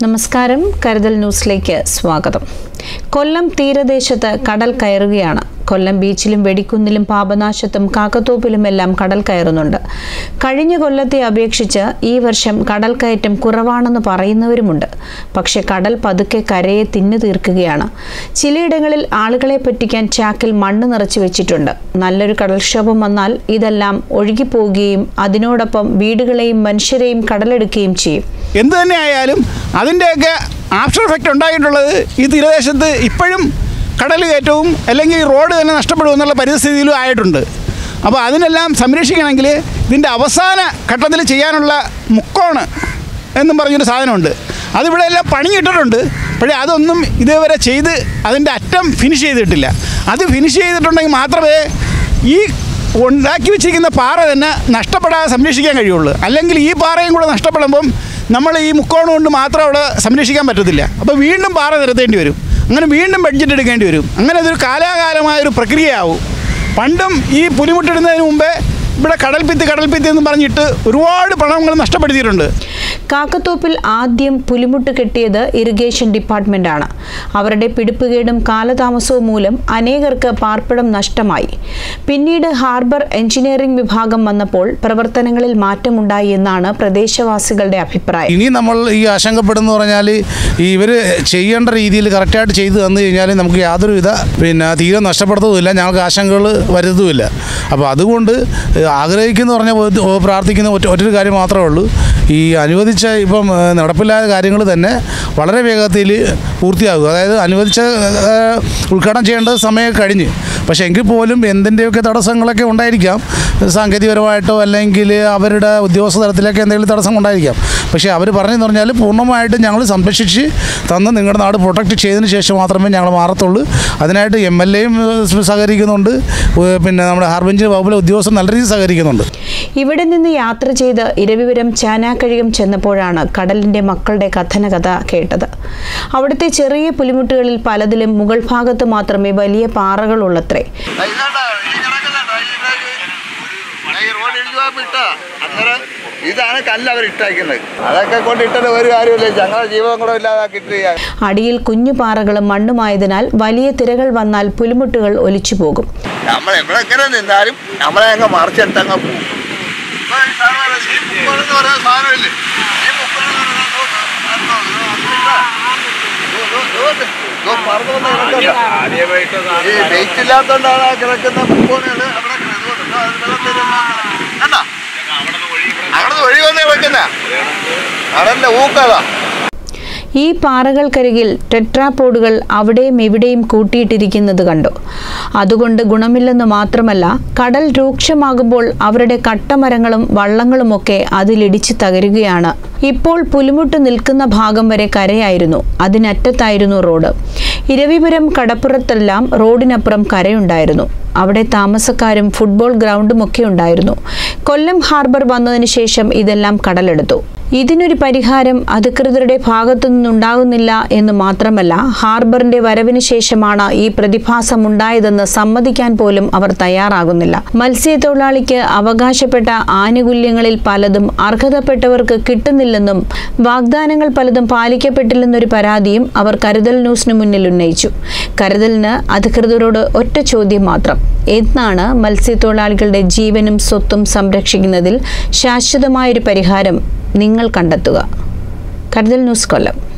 നമസ്കാരം കരുതൽ ന്യൂസിലേക്ക് സ്വാഗതം കൊല്ലം തീരദേശത്ത് കടൽ കയറുകയാണ് കൊല്ലം ബീച്ചിലും വെടിക്കുന്നിലും പാപനാശത്തും കാക്കത്തോപ്പിലുമെല്ലാം കടൽ കയറുന്നുണ്ട് കഴിഞ്ഞ കൊല്ലത്തെ അപേക്ഷിച്ച് ഈ വർഷം കടൽ കയറ്റം കുറവാണെന്ന് പറയുന്നവരുമുണ്ട് പക്ഷെ കടൽ പതുക്കെ കരയെ തിന്നു തീർക്കുകയാണ് ചിലയിടങ്ങളിൽ ആളുകളെ പറ്റിക്കാൻ ചാക്കിൽ മണ്ണ് നിറച്ചു വെച്ചിട്ടുണ്ട് നല്ലൊരു കടൽക്ഷോഭം വന്നാൽ ഇതെല്ലാം ഒഴുകിപ്പോവുകയും അതിനോടൊപ്പം വീടുകളെയും മനുഷ്യരെയും കടലെടുക്കുകയും ചെയ്യും എന്ത് തന്നെ ആയാലും അതിൻ്റെയൊക്കെ ആഫ്റ്റർ എഫക്റ്റ് ഉണ്ടായിട്ടുള്ളത് ഈ തീരദേശത്ത് ഇപ്പോഴും കടൽ കയറ്റവും അല്ലെങ്കിൽ ഈ റോഡ് തന്നെ നഷ്ടപ്പെടും എന്നുള്ള പരിസ്ഥിതിയിലും ആയിട്ടുണ്ട് അപ്പോൾ അതിനെല്ലാം സംരക്ഷിക്കണമെങ്കിൽ ഇതിൻ്റെ അവസാന ഘട്ടത്തിൽ ചെയ്യാനുള്ള മുക്കോണ് എന്നും പറഞ്ഞൊരു സാധനമുണ്ട് അതിവിടെ എല്ലാം പണിയിട്ടിട്ടുണ്ട് പക്ഷേ അതൊന്നും ഇതേവരെ ചെയ്ത് അതിൻ്റെ അറ്റം ഫിനിഷ് ചെയ്തിട്ടില്ല അത് ഫിനിഷ് ചെയ്തിട്ടുണ്ടെങ്കിൽ മാത്രമേ ഈ ഉണ്ടാക്കി വെച്ചിരിക്കുന്ന പാറ തന്നെ നഷ്ടപ്പെടാതെ സംരക്ഷിക്കാൻ കഴിയുള്ളൂ അല്ലെങ്കിൽ ഈ പാറയും കൂടെ നഷ്ടപ്പെടുമ്പം നമ്മൾ ഈ മുക്കോണം കൊണ്ട് മാത്രം അവിടെ സംരക്ഷിക്കാൻ പറ്റത്തില്ല അപ്പോൾ വീണ്ടും പാറ നിരത്തേണ്ടി വരും അങ്ങനെ വീണ്ടും ബഡ്ജറ്റ് എടുക്കേണ്ടി വരും അങ്ങനെ അതൊരു കാലാകാലമായ ഒരു പ്രക്രിയയാവും പണ്ടും ഈ പുലിമുട്ടിടുന്നതിന് മുമ്പേ ഇവിടെ കടൽഭിത്തി കടൽഭിത്തി എന്ന് പറഞ്ഞിട്ട് ഒരുപാട് പണങ്ങൾ നഷ്ടപ്പെടുത്തിയിട്ടുണ്ട് കാക്കത്തോപ്പിൽ ആദ്യം പുലിമുട്ട് കെട്ടിയത് ഇറിഗേഷൻ ഡിപ്പാർട്ട്മെന്റാണ് അവരുടെ പിടിപ്പുകേടും കാലതാമസവും മൂലം അനേകർക്ക് പാർപ്പിടം നഷ്ടമായി പിന്നീട് ഹാർബർ എഞ്ചിനീയറിംഗ് വിഭാഗം വന്നപ്പോൾ പ്രവർത്തനങ്ങളിൽ മാറ്റമുണ്ടായി എന്നാണ് പ്രദേശവാസികളുടെ അഭിപ്രായം ഇനി നമ്മൾ ഈ ആശങ്കപ്പെടുന്ന പറഞ്ഞാൽ ഇവർ ചെയ്യേണ്ട രീതിയിൽ കറക്റ്റായിട്ട് ചെയ്തു തന്നു കഴിഞ്ഞാൽ നമുക്ക് യാതൊരുവിധ പിന്നെ തീരെ നഷ്ടപ്പെടുത്തതുമില്ല ഞങ്ങൾക്ക് ആശങ്കകൾ വരുന്നതുമില്ല അപ്പോൾ അതുകൊണ്ട് ആഗ്രഹിക്കുന്ന പറഞ്ഞാൽ ഒരു- പ്രാർത്ഥിക്കുന്ന ഒറ്റ ഒറ്റൊരു കാര്യം മാത്രമേ ഉള്ളൂ ഈ അനുവദിച്ച ഇപ്പം ഏഹ്, നടപ്പിലായ കാര്യങ്ങൾ തന്നെ വളരെ വേഗത്തിൽ പൂർത്തിയാകുക അതായത് അനുവദിച്ച ഏഹ്, ഉദ്ഘാടനം ചെയ്യേണ്ട സമയം കഴിഞ്ഞ് പക്ഷേ എങ്കിൽ പോലും എന്തിൻ്റെയൊക്കെ തടസ്സങ്ങളൊക്കെ ഉണ്ടായിരിക്കാം സാങ്കേതികപരമായിട്ടോ അല്ലെങ്കിൽ അവരുടെ ഉദ്യോഗസ്ഥ തലത്തിലൊക്കെ എന്തെങ്കിലും തടസ്സം ഉണ്ടായിരിക്കാം പക്ഷേ അവർ പറഞ്ഞെന്ന് പറഞ്ഞാൽ പൂർണ്ണമായിട്ട് ഞങ്ങൾ സംരക്ഷിച്ച് തന്ന് നിങ്ങളുടെ നാട് പ്രൊട്ടക്റ്റ് ചെയ്തതിന് ശേഷം മാത്രമേ ഞങ്ങൾ മാറത്തുള്ളൂ അതിനായിട്ട് എം എൽ എയും സഹകരിക്കുന്നുണ്ട് ഏഹ് പിന്നെ നമ്മുടെ ഹാർബഞ്ച് വകുപ്പിലെ ഉദ്യോഗസ്ഥർ നല്ല രീതിയിൽ സഹകരിക്കുന്നുണ്ട് ഇവിടെ നിന്ന് യാത്ര ചെയ്ത് ഇരവിപുരം ചാനാക്കഴികം ചെന്നപ്പോഴാണ് കടലിന്റെ മക്കളുടെ കഥനകഥ കേട്ടത് അവിടുത്തെ ചെറിയ പുലിമുട്ടുകളിൽ പലതിലും മുകൾ ഭാഗത്ത് മാത്രമേ വലിയ പാറകളുള്ളത്രേ ഇതാണ്ടാ, ഈ കിടക്കുന്നുണ്ടോ? ഈ ഇതാ ഈ റോഡ് ഇടിച്ചു പോയപ്പോ ഇട്ടാ. അന്നേരം ഇതാണ് കല്ല് അവർ ഇട്ടേക്കുന്നത് അതൊക്കെ കൊണ്ട് ഇട്ടിട്ട് ഒരു കാര്യമില്ല ഞങ്ങളുടെ ജീവൻ കൂടെ ഇല്ലാതാക്കിയിട്ട് ചെയ്യാൻ അടിയിൽ കുഞ്ഞു പാറകളും മണ്ണുമായതിനാൽ വലിയ തിരകൾ വന്നാൽ പുലിമുട്ടുകൾ ഒലിച്ചു പോകും നമ്മൾ എവിടെ എങ്ങനെ നിന്നാലും നമ്മളെ അങ്ങ് മറിച്ചെടുത്ത് അങ്ങ് പോകും ഇപ്പൊ ഈ സാധനം ഈ മുപ്പത് എന്ന് പറയുന്ന സാധനമില്ലേ? ഈ മുപ്പത് എന്ന് പറയുന്ന നോക്ക്. കണ്ടോ? ഇത് അതിലിട്ടാ. ദോ, ദോ, ദോ ഉണ്ട്. ദോ പറന്ന് വന്ന് കിടക്കണ്ട. ഈ വെയിറ്റ് ഇല്ലാത്തോണ്ടാണ് ആ കിടക്കുന്ന മുക്കോണുകള് അവിടെ കിടക്കുന്നത്. ദോ, അത് വെള്ളത്തിൽ ഇങ്ങനെ കണ്ടോ? അവിടുന്ന് ഒഴി വന്ന് കിടക്കുന്ന കടലിന്റെ ഊക്കതാ ഈ പാറകൾക്കരികിൽ ടെട്രാപോഡുകൾ അവിടെയും ഇവിടെയും കൂട്ടിയിട്ടിരിക്കുന്നത് കണ്ടു അതുകൊണ്ട് ഗുണമില്ലെന്ന് മാത്രമല്ല കടൽ രൂക്ഷമാകുമ്പോൾ അവരുടെ കട്ടമരങ്ങളും വള്ളങ്ങളുമൊക്കെ അതിലിടിച്ച് തകരുകയാണ് ഇപ്പോൾ പുലിമുട്ട് നിൽക്കുന്ന ഭാഗം വരെ കരയായിരുന്നു അതിനറ്റത്തായിരുന്നു റോഡ് ഇരവിപുരം കടപ്പുറത്തെല്ലാം റോഡിനപ്പുറം കരയുണ്ടായിരുന്നു അവിടെ താമസക്കാരും ഫുട്ബോൾ ഗ്രൗണ്ടും ഒക്കെ ഉണ്ടായിരുന്നു കൊല്ലം ഹാർബർ വന്നതിന് ശേഷം ഇതെല്ലാം കടലെടുത്തു ഇതിനൊരു പരിഹാരം അധികൃതരുടെ ഭാഗത്തു നിന്നുണ്ടാകുന്നില്ല എന്ന് മാത്രമല്ല ഹാർബറിന്റെ വരവിന് ശേഷമാണ് ഈ പ്രതിഭാസം ഉണ്ടായതെന്ന് സമ്മതിക്കാൻ പോലും അവർ തയ്യാറാകുന്നില്ല മത്സ്യത്തൊഴിലാളിക്ക് അവകാശപ്പെട്ട ആനുകൂല്യങ്ങളിൽ പലതും അർഹതപ്പെട്ടവർക്ക് കിട്ടുന്നില്ലെന്നും വാഗ്ദാനങ്ങൾ പലതും പാലിക്കപ്പെട്ടില്ലെന്നൊരു പരാതിയും അവർ കരുതൽ ന്യൂസിന് മുന്നിൽ ഉന്നയിച്ചു കരുതലിന് അധികൃതരോട് ഒറ്റ ചോദ്യം മാത്രം എന്നാണ് മത്സ്യത്തൊഴിലാളികളുടെ ജീവനും സ്വത്തും സംരക്ഷിക്കുന്നതിൽ ശാശ്വതമായൊരു പരിഹാരം നിങ്ങൾ കണ്ടെത്തുക കരുതൽ ന്യൂസ് കൊല്ലം